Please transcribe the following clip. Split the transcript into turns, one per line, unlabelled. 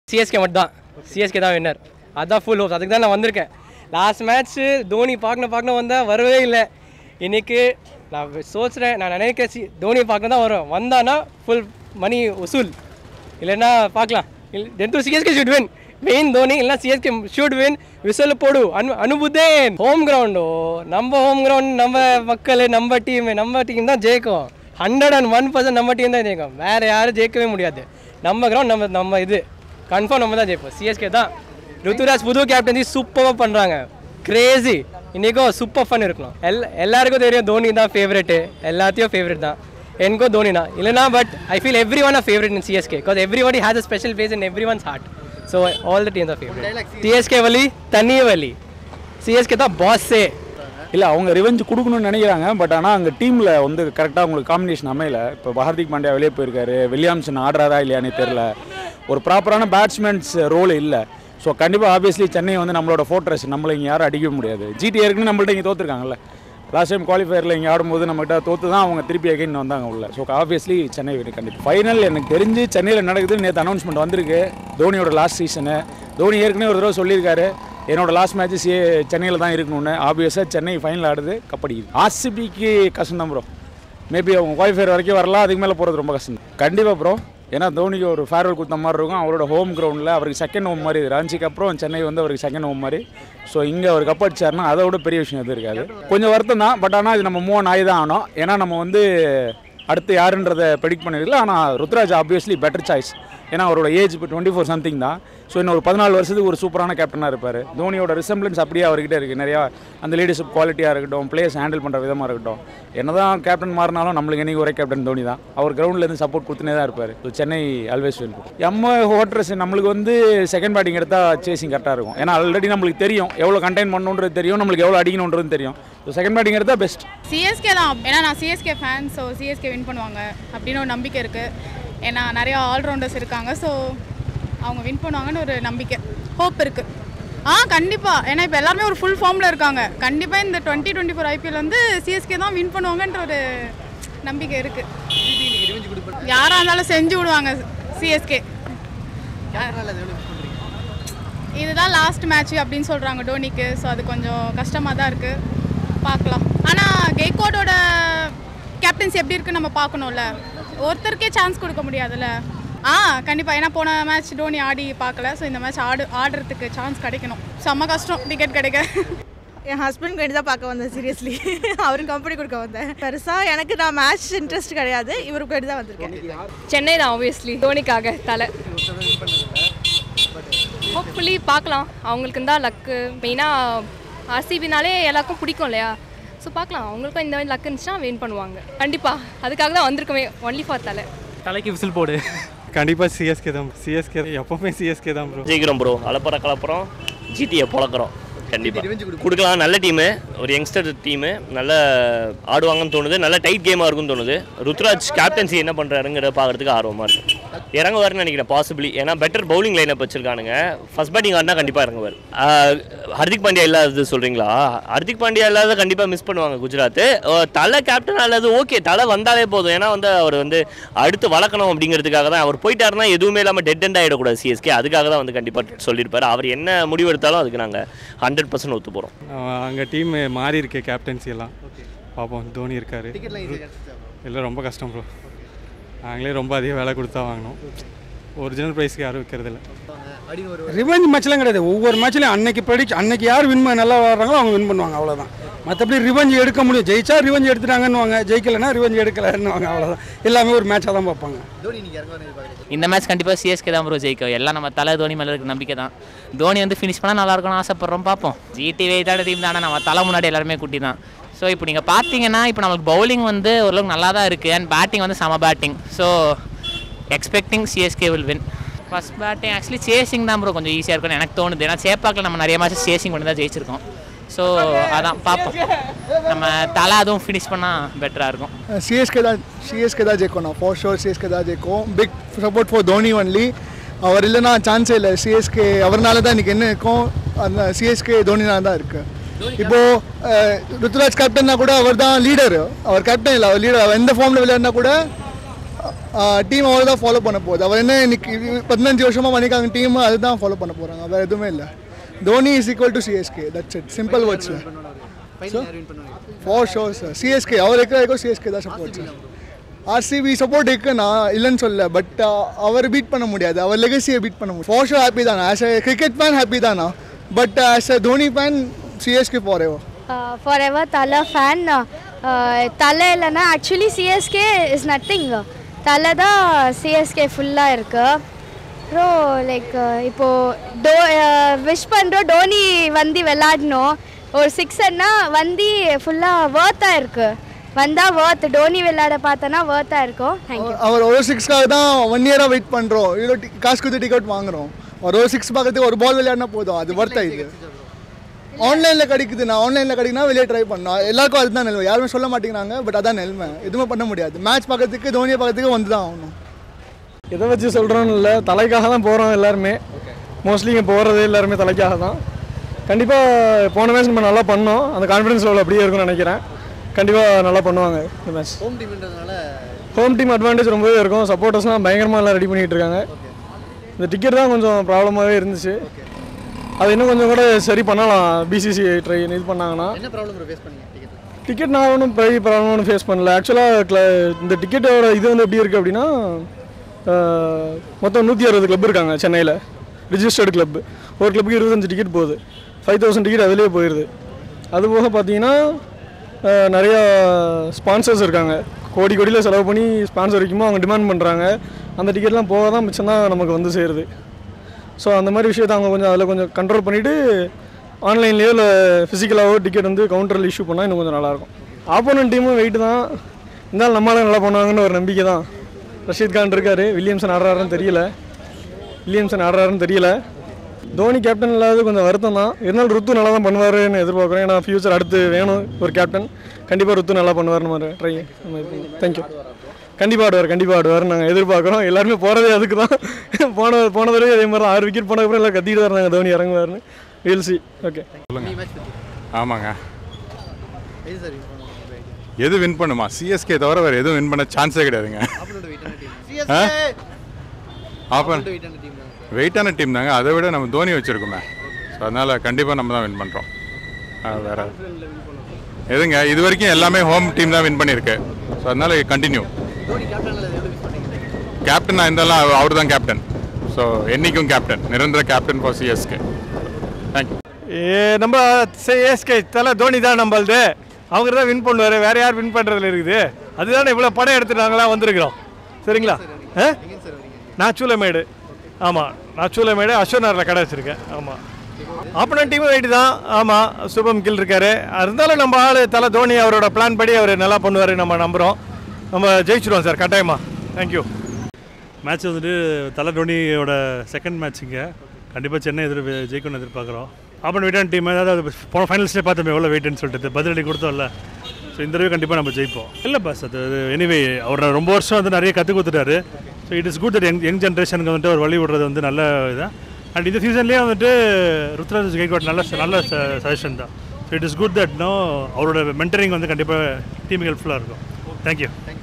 CSK மட்டும் தான் CSK தான் வின்னர் அதான் ஃபுல் ஹோப்ஸ் அதுக்கு தான் நான் வந்திருக்கேன் லாஸ்ட் மேட்ச்சு தோனி பார்க்கணும் பார்க்கணும் வந்தால் வரவே இல்லை இன்னைக்கு நான் சோச்சுறேன் நான் நினைக்க சி தோனி பார்க்க தான் வரும் வந்தானா ஃபுல் மணி வசூல் இல்லைன்னா பார்க்கலாம் இல்லை then CSK should win main Dhoni இல்லைனா சிஎஸ்கே ஷூட் வின் விசில் போடு அனு அனுபுதேன் ஹோம் கிரவுண்டோ நம்ம ஹோம் கிரவுண்ட் நம்ம மக்கள் நம்ம டீம் நம்ம டீம் தான் ஜெயிக்கும் ஹண்ட்ரட் அண்ட் ஒன் பர்சன்ட் நம்ம டீம் தான் ஜெயிக்கும் வேறு யாரும் ஜெயிக்கவே முடியாது நம்ம கிரவுண்ட் நம்ம நம்ம இது கன்ஃபார்ம் நம்ம தான் ஜெயிப்போம் சிஎஸ்கே தான் ருத்துராஜ் புது கேப்டன்சி சூப்பராக பண்ணுறாங்க கிரேசி இன்றைக்கும் சூப்பர் ஃபன் இருக்கணும் எல் எல்லாருக்கும் தெரியும் தோனி தான் ஃபேவரெட்டு எல்லாத்தையும் ஃபேவரெட் தான் எனக்கும் தோனி தான் இல்லைனா but I feel everyone are favourite in CSK because everyone has a special place in everyone's heart so all the team தான் ஃபேவரெட் சிஎஸ்கே வலி தனி வலி சிஎஸ்கே தான் பாஸே
இல்லை அவங்க ரிவெஞ்ச் கொடுக்கணும்னு நினைக்கிறாங்க பட் ஆனால் அங்கே டீமில் வந்து கரெக்டாக அவங்களுக்கு காம்பினேஷன் அமையல இப்போ ஹார்திக் பாண்டியா வெளியே போயிருக்காரு வில்லியம்சன் ஆடுறாரா இல்லையானே தெரில ஒரு ப்ராப்பரான பேட்ஸ்மேன்ஸ் ரோல் இல்லை ஸோ கண்டிப்பாக ஆப்வியஸ்லி சென்னை வந்து நம்மளோட ஃபோர்ட்ரஸ் நம்மளை இங்கே யாரும் அடிக்க முடியாது ஜிடி ஏற்கனவே நம்மள்ட்ட இங்கே தோத்துருக்காங்கல்ல லாஸ்ட் டைம் குவாலிஃபயரில் இங்கே ஆடும்போது நம்மகிட்ட தோத்து தான் அவங்க திருப்பி அகைன் வந்தாங்க உள்ள ஸோ ஆப்வியஸ்லி சென்னை வின் கண்டிப்பாக ஃபைனல் எனக்கு தெரிஞ்சு சென்னையில் நடக்குது நேற்று அனௌன்ஸ்மெண்ட் வந்திருக்கு தோனியோட லாஸ்ட் சீசனு தோனி ஏற்கனவே ஒரு தடவை சொல்லியிருக்காரு என்னோட லாஸ்ட் மேட்ச் சி சென்னையில் தான் இருக்கணும்னு ஆப்வியஸாக சென்னை ஃபைனல் ஆடுது கப்படிக்குது ஆர்சிபிக்கு கஷ்டம் தான் ப்ரோ மேபி அவங்க குவாலிஃபயர் வரைக்கும் வரலாம் அதுக்கு மேலே போகிறது ரொம்ப கஷ்டம் கண்டிப்பாக ப்ரோ ஏன்னா தோனிக்கு ஒரு ஃபேர்வெல் கொடுத்த மாதிரி இருக்கும் அவரோட ஹோம் கிரவுண்டில் அவருக்கு செகண்ட் ஹோம் மாதிரி ராஞ்சிக்கு அப்புறம் சென்னை வந்து அவருக்கு செகண்ட் ஹோம் மாதிரி ஸோ இங்கே அவர் கப் அடிச்சாருன்னா அதை விட பெரிய விஷயம் எதுவும் இருக்காது கொஞ்சம் வருத்தம் தான் பட் ஆனால் இது நம்ம மூவ் ஆகி தான் ஆனோம் ஏன்னா நம்ம வந்து அடுத்து யாருன்றதை ப்ரெடிக்ட் பண்ணிருக்கல ஆனால் ருத்ராஜ் ஆப்வியஸ்லி பெட்டர் சாய்ஸ் ஏன்னா அவரோட ஏஜ் இப்போ டுவெண்ட்டி ஃபோர் சம்திங் தான் ஸோ இன்னும் ஒரு பதினாலு வருஷத்துக்கு ஒரு சூப்பரான கேப்டனாக இருப்பார் தோனியோட ரிசம்பிளன்ஸ் அப்படியே அவர்கிட்ட இருக்குது நிறையா அந்த லீடர்ஷிப் குவாலிட்டியாக இருக்கட்டும் பிளேயர்ஸ் ஹேண்டில் பண்ணுற விதமாக இருக்கட்டும் என்னதான் கேப்டன் மாறினாலும் நம்மளுக்கு என்னைக்கு ஒரே கேப்டன் தோனி தான் அவர் கிரவுண்ட்லேருந்து சப்போர்ட் கொடுத்துனே தான் இருப்பார் ஸோ சென்னை ஆல்வேஸ் வெல் எம்ம ஹோட்ரஸ் நம்மளுக்கு வந்து செகண்ட் பேட்டிங் எடுத்தால் சேசிங் கரெக்டாக இருக்கும் ஏன்னா ஆல்ரெடி நம்மளுக்கு தெரியும் எவ்வளோ கண்டெயின் பண்ணணுன்றது தெரியும் நம்மளுக்கு எவ்வளோ அடிக்கணுன்றது தெரியும் ஸோ செகண்ட் பேட்டிங் எடுத்தால் பெஸ்ட்
சிஎஸ்கே தான் ஏன்னா நான் CSK fan so CSK win பண்ணுவாங்க அப்படின்னு ஒரு நம்பிக்கை இருக்குது ஏன்னா நிறையா ஆல்ரவுண்டர்ஸ் இருக்காங்க ஸோ அவங்க வின் பண்ணுவாங்கன்னு ஒரு நம்பிக்கை ஹோப் இருக்குது ஆ கண்டிப்பாக ஏன்னா இப்போ எல்லாருமே ஒரு ஃபுல் ஃபார்மில் இருக்காங்க கண்டிப்பாக இந்த டுவெண்ட்டி டுவெண்ட்டி ஃபோர் ஐபிஎல் வந்து சிஎஸ்கே தான் வின் பண்ணுவாங்கன்ற ஒரு நம்பிக்கை இருக்குது யாராக இருந்தாலும் செஞ்சு விடுவாங்க சிஎஸ்கே இதுதான் லாஸ்ட் மேட்ச் அப்படின்னு சொல்கிறாங்க டோனிக்கு ஸோ அது கொஞ்சம் கஷ்டமாக தான் இருக்குது பார்க்கலாம் ஆனால் கெய்கோடோட கேப்டன்சி எப்படி இருக்குன்னு நம்ம பார்க்கணும்ல ஒருத்தருக்கே சான்ஸ் கொடுக்க முடியாதுல்ல ஆ கண்டிப்பாக ஏன்னா போன மேட்ச் டோனி ஆடி பார்க்கல ஸோ இந்த மேட்ச் ஆடு ஆடுறதுக்கு சான்ஸ் கிடைக்கணும் செம்ம கஷ்டம் டிக்கெட் கிடைக்க
என் ஹஸ்பண்ட் வேண்டி தான் பார்க்க வந்தேன் சீரியஸ்லி அவருக்கு கம்பெனி கொடுக்க வந்தேன் பெருசாக எனக்கு நான் மேட்ச் இன்ட்ரெஸ்ட் கிடையாது இவருக்கு வேண்டி தான் வந்திருக்கேன்
சென்னை தான் ஆப்வியஸ்லி தோனிக்காக தலை ஹோப்ஃபுல்லி பார்க்கலாம் அவங்களுக்கு தான் லக்கு மெயினாக ஆர்சிபினாலே எல்லாருக்கும் பிடிக்கும் இல்லையா ஸோ பார்க்கலாம் அவங்களுக்கும் இந்த மாதிரி லக் இருந்துச்சுன்னா வின் பண்ணுவாங்க கண்டிப்பாக அதுக்காக தான் வந்திருக்கோமே ஒன்லி ஃபார் தலை
தலைக்கு விசில் போடு கண்டிப்பாக சிஎஸ்கே தான் சிஎஸ்கே எப்பவுமே சிஎஸ்கே தான் ப்ரோ
ஜெயிக்கிறோம் ப்ரோ அலப்பற கலப்புறோம் ஜிடியை பொழக்கிறோம் கண்டிப்பாக கொடுக்கலாம் நல்ல டீமு ஒரு யங்ஸ்டர் டீமு நல்ல ஆடுவாங்கன்னு தோணுது நல்ல டைட் கேமாக இருக்கும்னு தோணுது ருத்ராஜ் கேப்டன்சி என்ன பண்ணுறாருங்கிறத பார்க்கறதுக்கு ஆர்வமாக இருக்கு இறங்குவார்னு நினைக்கிறேன் பாசிபிளி ஏன்னா பெட்டர் பவுலிங் லைனப் வச்சிருக்கானுங்க ஃபர்ஸ்ட் பேட்டிங் ஆடினா கண்டிப்பாக இறங்குவார் ஆஹ், ஹர்திக் பாண்டியா இல்லாதது சொல்கிறீங்களா ஹர்திக் பாண்டியா இல்லாத கண்டிப்பாக மிஸ் பண்ணுவாங்க குஜராத் அஹ், தலை கேப்டன் அல்லது ஓகே தலை வந்தாலே போதும் ஏன்னா வந்து அவர் வந்து அடுத்து வளர்க்கணும் அப்படிங்கிறதுக்காக தான் அவர் போயிட்டாருன்னா எதுவுமே இல்லாமல் டெட் அண்ட் ஆகிடக்கூடாது சிஎஸ்கே அதுக்காக தான் வந்து கண்டிப்பாக சொல்லியிருப்பாரு அவர் என்ன முடிவு எடுத்தாலும் அதுக்கு நாங்கள் ஹண்ட்ரட் பர்சன்ட் ஒத்து போகிறோம்
அங்கே டீம் மாறி இருக்கு கேப்டன்சி எல்லாம் பார்ப்போம் தோனி இருக்காரு இல்லை ரொம்ப கஷ்டம் ப்ரோ நாங்களே ரொம்ப அதிக வேலை கொடுத்தா வாங்கினோம் ஒரிஜினல் ப்ரைஸ்க்கு யாரும் விற்கிறதில்ல
ரிவெஞ்ச் மேட்ச்லாம் கிடையாது ஒவ்வொரு மேட்ச்லையும் அன்னைக்கு ப்ரெடிக்ட் அன்னைக்கு யார் வின் நல்லா வர்றாங்களோ அவங்க வின் பண்ணுவாங்க அவ்வளோதான் மற்றபடி ரிவெஞ்ச் எடுக்க முடியும் ஜெயிச்சா ரிவெஞ்ச் எடுத்துட்டாங்கன்னுவாங்க ஜெயிக்கலைன்னா ரிவெஞ்ச் எடுக்கலன்னுவாங்க அவ்வளோதான் எல்லாமே ஒரு மேட்சாக தான் பார்ப்பாங்க
இந்த மேட்ச் கண்டிப்பாக சிஎஸ்கே தான் ப்ரோ ஜெயிக்கும் எல்லாம் நம்ம தலை தோனி மேலே இருக்க நம்பிக்கை தான் தோனி வந்து ஃபினிஷ் பண்ணால் நல்லா இருக்கணும்னு ஆசைப்பட்றோம் பார்ப்போம் ஜிடி வெயிட்டான டீம் தானே நம்ம தலை முன்னாடி எல்லாருமே குட்டி தான் ஸோ இப்போ நீங்கள் பார்த்தீங்கன்னா இப்போ நமக்கு பவுலிங் வந்து ஓரளவுக்கு நல்லா தான் இருக்குது அண்ட் பேட்டிங் வந்து செம batting so expecting CSK will win first batting actually chasing தான் ப்ரோ கொஞ்சம் ஈஸியாக இருக்கும்னு எனக்கு தோணுது ஏன்னா சேப்பாக்கில் நம்ம நிறைய மேட்ச் சேசிங் பண்ணி தான் ஜெயிச்சிருக்கோம் ஸோ அதான் பார்ப்போம் நம்ம தலை அதுவும் ஃபினிஷ் பண்ணால் பெட்டராக இருக்கும்
சிஎஸ்கே தான் சிஎஸ்கே தான் ஜெயிக்கணும் ஃபார் ஷோர் சிஎஸ்கே தான் ஜெயிக்கும் big support for Dhoni only அவர் இல்லைன்னா சான்ஸே இல்லை சிஎஸ்கே அவர்னால தான் இன்றைக்கி என்ன இருக்கும் அந்த சிஎஸ்கே தோனினால தான் இருக்குது இப்போது ருத்துராஜ் கேப்டன்னா கூட அவர் தான் லீடர் அவர் கேப்டன் இல்லை அவர் லீடர் அவர் எந்த ஃபார்மில் விளையாடினா கூட டீம் அவர் தான் ஃபாலோ பண்ண போகுது அவர் என்ன இன்னைக்கு பதினஞ்சு வருஷமாக பண்ணிக்காங்க டீம் அதுதான் ஃபாலோ பண்ண போகிறாங்க வேறு எதுவுமே இல்லை Dhoni is equal to CSK that's it simple வேர்ட்ஸில் ஃபார் ஷோர் சார் சிஎஸ்கே அவர் இருக்கிற வரைக்கும் சிஎஸ்கே தான் சப்போர்ட் சார் ஆர்சிபி சப்போர்ட் இருக்கு நான் இல்லைன்னு சொல்ல பட் அவர் பீட் பண்ண முடியாது அவர் லெகசியை பீட் பண்ண முடியும் ஃபார் ஷோ ஹாப்பி தானா as a cricket fan happy தானா but as a Dhoni fan CSK forever
forever Thala fan தலை இல்லைன்னா ஆக்சுவலி சிஎஸ்கே இஸ் நத்திங் தலை தான் சிஎஸ்கே ஃபுல்லாக இருக்கு அப்புறம் லைக் இப்போது டோ விஷ் பண்ணுறோம் டோனி வந்து விளாடணும் ஒரு சிக்ஸர்னா வந்து ஃபுல்லாக வேர்த்தாக இருக்குது வந்தால் வேர்த் டோனி விளையாட பார்த்தோன்னா வேர்த்தாக இருக்கும் தேங்க்யூ
அவர் ஒரு சிக்ஸ்க்காக தான் ஒன் இயராக வெயிட் பண்ணுறோம் இவ்வளோ டி- காசு கொடுத்து டிக்கெட் வாங்குறோம் ஒரு ஒரு சிக்ஸ் பார்க்கறதுக்கு ஒரு பால் விளையாடினா போதும் அது ஒர்த் இது ஆன்லைனில் கிடைக்குது நான் ஆன்லைனில் கிடைக்குன்னா வெளியே ட்ரை பண்ணோம் எல்லாருக்கும் அதுதான் நிலைமை யாருமே சொல்ல மாட்டேங்கிறாங்க பட் அதான் நிலைமை எதுவுமே பண்ண முடியாது மேட்ச் பார்க்கறதுக்கு தோனியை பார்க்கறதுக்கு வந்து தான் ஆகணும்
எதை வச்சு சொல்கிறோன்னு இல்லை தலைக்காக தான் போகிறோம் எல்லாருமே மோஸ்ட்லி இங்கே போகிறது எல்லாருமே தலைக்காக தான் கண்டிப்பாக போன மேட்ச் நம்ம நல்லா பண்ணோம் அந்த கான்ஃபிடன்ஸ் லெவல் அப்படியே இருக்கும்னு நினைக்கிறேன் கண்டிப்பாக நல்லா பண்ணுவாங்க இந்த மேட்ச்
ஹோம் டீம்ன்றதுனால
ஹோம் டீம் அட்வான்டேஜ் ரொம்பவே இருக்கும் சப்போர்ட்டர்ஸ்லாம் பயங்கரமாக எல்லாம் ரெடி பண்ணிகிட்டு இருக்காங்க இந்த டிக்கெட் தான் கொஞ்சம் ப்ராப்ளமாகவே இருந்துச்சு அது இன்னும் கொஞ்சம் கூட சரி பண்ணலாம் பிசிசிஐ ட்ரை இது பண்ணாங்கன்னா
என்ன ப்ராப்ளம் ஃபேஸ் பண்ணீங்க டிக்கெட்
டிக்கெட் நான் ஒன்றும் பெரிய ப்ராப்ளம் ஒன்றும் ஃபேஸ் பண்ணல ஆக்சுவலாக இந்த டிக்கெட்டோட இது வந்து எப்படி இருக்குது அப்படின்னா அஹ், மொத்தம் நூற்றி அறுபது கிளப் இருக்காங்க சென்னையில் ரிஜிஸ்டர்டு கிளப் ஒரு கிளப்புக்கு இருபத்தஞ்சு டிக்கெட் போகுது ஃபைவ் தௌசண்ட் டிக்கெட் அதிலே போயிடுது அது போக பார்த்தீங்கன்னா அஹ், நிறையா ஸ்பான்சர்ஸ் இருக்காங்க கோடி கோடியில் செலவு பண்ணி ஸ்பான்சர் வைக்குமோ அவங்க டிமாண்ட் பண்ணுறாங்க அந்த டிக்கெட்லாம் போக தான் மிச்சம் தான் நமக்கு வந்து சேருது ஸோ அந்த மாதிரி விஷயத்தை அவங்க கொஞ்சம் அதில் கொஞ்சம் கண்ட்ரோல் பண்ணிவிட்டு ஆன்லைன்லேயோ இல்லை ஃபிசிக்கலாகவோ டிக்கெட் வந்து கவுண்டரில் இஷ்யூ பண்ணால் இன்னும் கொஞ்சம் நல்லாயிருக்கும் ஆப்போனன்ட் டீமும் வெயிட் தான் இருந்தாலும் நம்மளால நல்லா பண்ணுவாங்கன்னு ஒரு நம்பிக்கை தான் ரஷீத் கான் இருக்கார் வில்லியம்சன் ஆடுறாருன்னு தெரியல வில்லியம்சன் ஆடுறாருன்னு தெரியல தோனி கேப்டன் இல்லாத கொஞ்சம் வருத்தம் தான் இருந்தாலும் ருத்து நல்லா தான் பண்ணுவாருன்னு எதிர்பார்க்குறேன் ஏன்னா ஃபியூச்சர் அடுத்து வேணும் ஒரு கேப்டன் கண்டிப்பாக ருத்து நல்லா பண்ணுவார்னு மாதிரி ட்ரை தேங்க்யூ கண்டிப்பாக ஆடுவார் கண்டிப்பாக ஆடுவார் நாங்கள் எதிர்பார்க்குறோம் எல்லாருமே போகிறதே அதுக்கு தான் போன போன தடவை அதே மாதிரி தான் ஆறு விக்கெட் போனதுக்கப்புறம் எல்லாம் கத்திட்டு தான் இருந்தாங்க தோனி இறங்குவார்னு வீல் சி ஓகே
ஆமாங்க
எது சார் win பண்ணுவாங்க உங்க idea?
எது வின் பண்ணுமா சிஎஸ்கே தவிர வேறு எதுவும் வின் பண்ண சான்ஸே கிடையாதுங்க
Opponent வெயிட்டான டீம்
ஆ?
சிஎஸ்கே
ஆப்பன்
வெயிட்டான டீம் தான்
வெயிட்டான டீம் தாங்க அதை விட நம்ம தோனி வச்சுருக்கோமே ஸோ அதனால் கண்டிப்பாக நம்ம தான் வின் பண்ணுறோம் வேற எதுங்க இது வரைக்கும் எல்லாமே ஹோம் டீம் தான் வின் பண்ணியிருக்கு ஸோ அதனால் கண்டினியூ
தோனி கேப்டன்ல எவ்வளோ மிஸ் பண்ணீங்க
கேப்டனாக இருந்தாலும் அவர் தான் கேப்டன் ஸோ என்றைக்கும் கேப்டன் நிரந்தர கேப்டன் ஃபார் சிஎஸ்கே தேங்க்யூ
ஏ நம்ம சிஎஸ்கே தலை தோனி தான் நம்மளது அவங்க தான் வின் பண்ணுவார் வேற யார் வின் பண்ணுறதுல இருக்குது அதுதானே இவ்வளோ படம் எடுத்து நாங்களாம் வந்திருக்கிறோம் சரிங்களா ஆ நான் சூளமேடு ஆமாம் நான் சூளமேடு அஸ்வனாரில் கடை வச்சுருக்கேன் ஆமாம் ஆப்பனன் டீமும் வெயிட் தான் ஆமாம் சுபம் கில் இருக்காரு இருந்தாலும் நம்ம ஆள் தலை தோனி அவரோட பிளான் படி அவர் நல்லா பண்ணுவார் நம்ம நம்புகிறோம் நம்ம ஜெயிச்சிடுவோம் சார் கட்டாயமா தேங்க்யூ
மேட்ச் வந்துட்டு தலை டோனியோட செகண்ட் மேட்ச்சுங்க கண்டிப்பாக சென்னை எதிர் ஜெயிக்கணும்னு எதிர்பார்க்குறோம் ஆப்பன் வெயிட்டான டீம் அதாவது போன ஃபைனல்ஸ்லேயே பார்த்தோமே எவ்வளோ வெயிட்னு சொல்லிட்டு பதிலடி கொடுத்தோம்ல ஸோ இந்த தடவை கண்டிப்பாக நம்ம ஜெயிப்போம் இல்லை பாஸ் அது எனிவே அவர் ரொம்ப வருஷம் வந்து நிறைய கற்றுக் கொடுத்துட்டாரு so it is good that young young ஜென்ரேஷனுக்கு வந்துட்டு அவர் வழி விடுறது வந்து நல்ல இதான் அண்ட் இந்த சீசன்லேயே வந்துட்டு ருத்ராஜ் கெய்கோட் நல்ல நல்ல சஜஷன் தான் so it is good that no அவரோட மென்டரிங் வந்து கண்டிப்பாக டீமுக்கு ஹெல்ப்ஃபுல்லாக இருக்கும் தேங்க்யூ